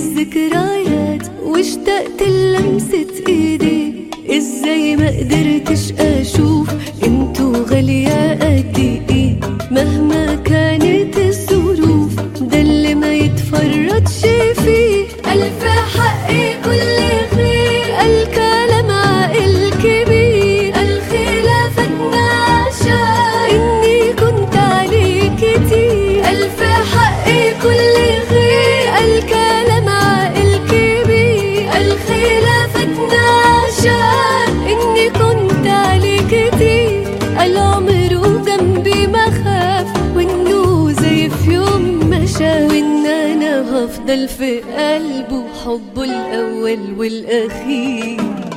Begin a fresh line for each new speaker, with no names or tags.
الذكريات واشتقت للمسة ايدي ازاي ما قدرتش اشوف انتو غالية قد ايه مهما كانت الظروف ده اللي ما يتفرطش فيه الف حقي كل خير الكلام عقل كبير الخلافة نعشى اني كنت عليك كتير الف حقي كل خير الكلام عقل كبير الخلافة نعشى اني كنت عليك كتير العمر جنبي ما خاف وانه زي في يوم ما شاف وان انا هفضل في قلبه حبه الاول والاخير